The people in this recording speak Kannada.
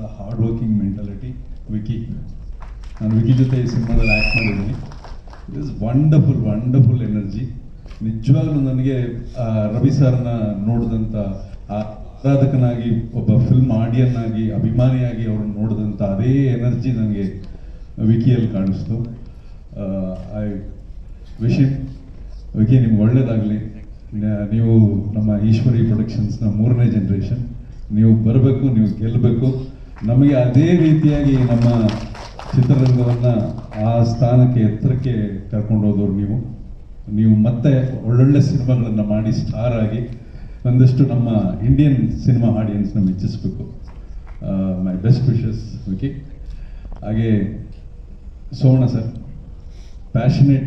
ಹಾರ್ಡ್ ವರ್ಕಿಂಗ್ ಮೆಂಟಾಲಿಟಿ ವಿಕಿ ನಾನು ವಿಕಿ ಜೊತೆ ಈ ಸಿನಿಮಾದಲ್ಲಿ ಆ್ಯಕ್ಟ್ ಮಾಡಿದ್ದೀನಿ it is wonderful wonderful energy ನಿಜವಾಗ್ಲೂ ನನಗೆ ಆ, ರವಿ ಸರ್ನ ನೋಡಿದಂಥ ಆ ಆರಾಧಕನಾಗಿ ಒಬ್ಬ ಫಿಲ್ಮ್ ಆಡಿಯನ್ ಆಗಿ ಅಭಿಮಾನಿಯಾಗಿ ಅವ್ರನ್ನ ನೋಡಿದಂಥ ಅದೇ ಎನರ್ಜಿ ನನಗೆ ವಿಕಿಯಲ್ಲಿ ಕಾಣಿಸ್ತು ಐ ವಿಶ್ ವಿಕಿ ನಿಮ್ಗೆ ಒಳ್ಳೇದಾಗಲಿ ನೀವು ನಮ್ಮ ಈಶ್ವರಿ ಪ್ರೊಡಕ್ಷನ್ಸ್ನ ಮೂರನೇ ಜನ್ರೇಷನ್ ನೀವು ಬರಬೇಕು ನೀವು ಗೆಲ್ಲಬೇಕು ನಮಗೆ ಅದೇ ರೀತಿಯಾಗಿ ನಮ್ಮ ಚಿತ್ರರಂಗವನ್ನು ಆ ಸ್ಥಾನಕ್ಕೆ ಎತ್ತರಕ್ಕೆ ಕರ್ಕೊಂಡು ಹೋದವ್ರು ನೀವು ನೀವು ಮತ್ತೆ ಒಳ್ಳೊಳ್ಳೆ ಸಿನಿಮಾಗಳನ್ನು ಮಾಡಿ ಸ್ಟಾರ್ ಆಗಿ ಒಂದಷ್ಟು ನಮ್ಮ ಇಂಡಿಯನ್ ಸಿನಿಮಾ ಆಡಿಯನ್ಸ್ನ ಮೆಚ್ಚಿಸ್ಬೇಕು ಮೈ ಬೆಸ್ಟ್ ವಿಶಸ್ ವಿಕಿ ಹಾಗೆ ಸೋಮಣ್ಣ ಸರ್ ಪ್ಯಾಷನೇಟ್